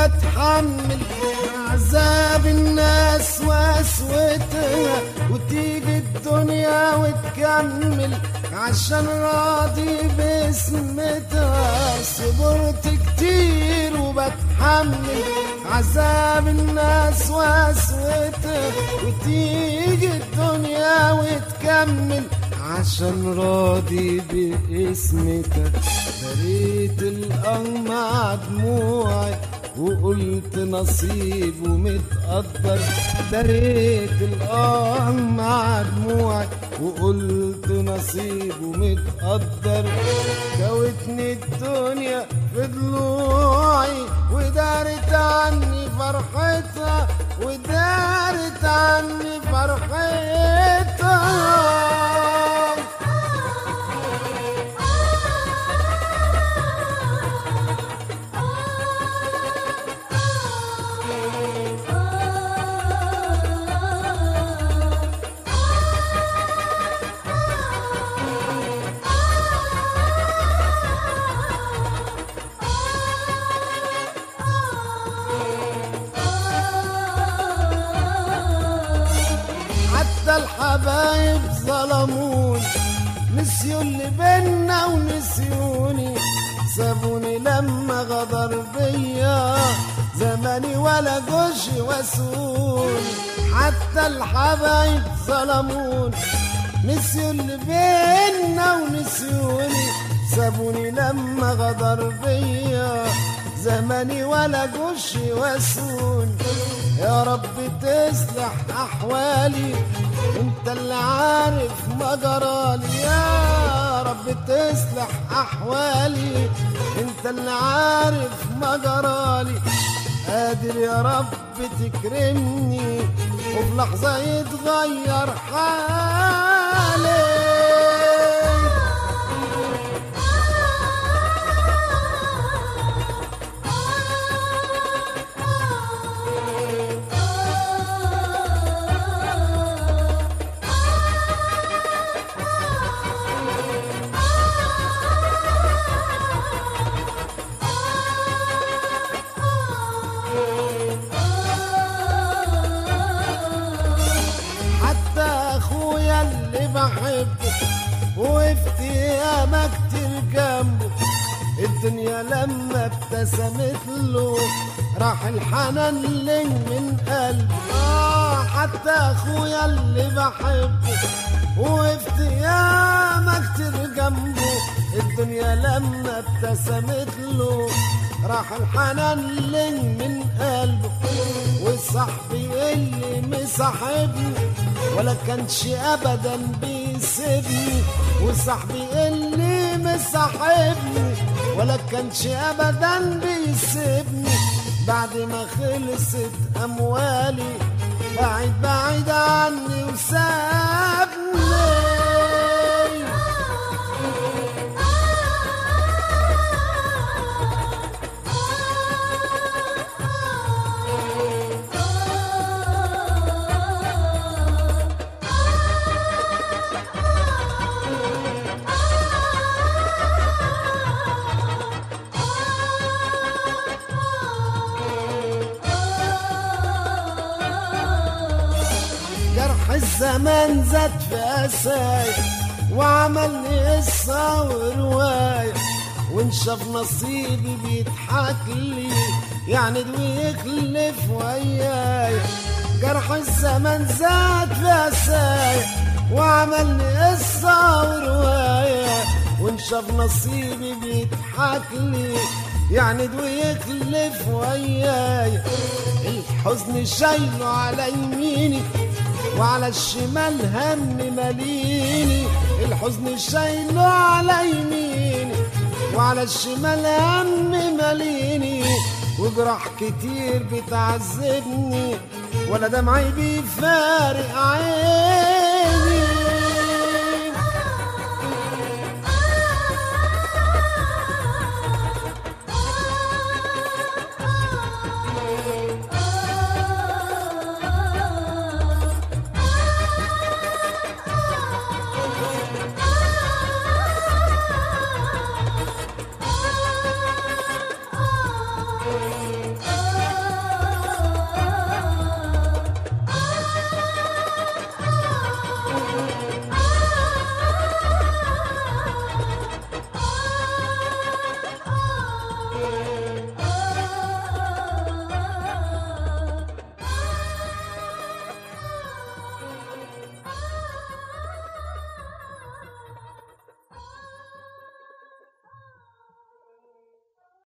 وبتحمل عذاب الناس وقسوتها وتيجي الدنيا وتكمل عشان راضي باسمتها صبرت كتير وبتحمل عذاب الناس وقسوتها وتيجي الدنيا وتكمل عشان راضي باسمتك دريت الأرض مع دموعي وقلت نصيب ومتقدر دريت الآه مع دموعي وقلت نصيب ومتقدر كوتني الدنيا في ضلوعي ودارت عني فرحتها ودارت عني فرحتها حتى الحبايب ظلموني نسيوا اللي بينا ونسيوني سابوني لما غدر بيا زماني ولا جوش وسوني حتى الحبايب ظلموني نسيوا اللي بينا ونسيوني سابوني لما غدر بيا زماني ولا جوش وسوني يا رب تصلح احوالي انت اللي عارف ما جرالي يا رب تصلح احوالي انت اللي عارف ما جرالي قادر يا رب تكرمني وفي لحظة يتغير حالي حتى اخويا اللي بحبه وقفت ياما كتير جنبه الدنيا لما ابتسمت له راح الحنان لي من قلبي اه حتى اخويا اللي بحبه وقفت ياما كتير جنبه الدنيا لما ابتسمت له راح الحنان لي من قلبه وصاحبي اللي مصاحبني ولا كانش ابدا بيسيبني وصاحبي اللي مصاحبني ولا كانش ابدا بيسيبني بعد ما خلصت اموالي بعيد بعيد عني وسابني جرح الزمان زاد في قسايا وعملني قصة ورواية وانشاف نصيبي بيضحك لي يعني ويخلف وياي جرح الزمان زاد في قسايا وعملني قصة ورواية وانشاف نصيبي بيضحك لي يعني ويخلف وياي الحزن شايله على يميني وعلى الشمال هم ماليني الحزن شايله على يميني وعلى الشمال هم ماليني وجراح كتير بتعذبني ولا دمعي بيفارق عيني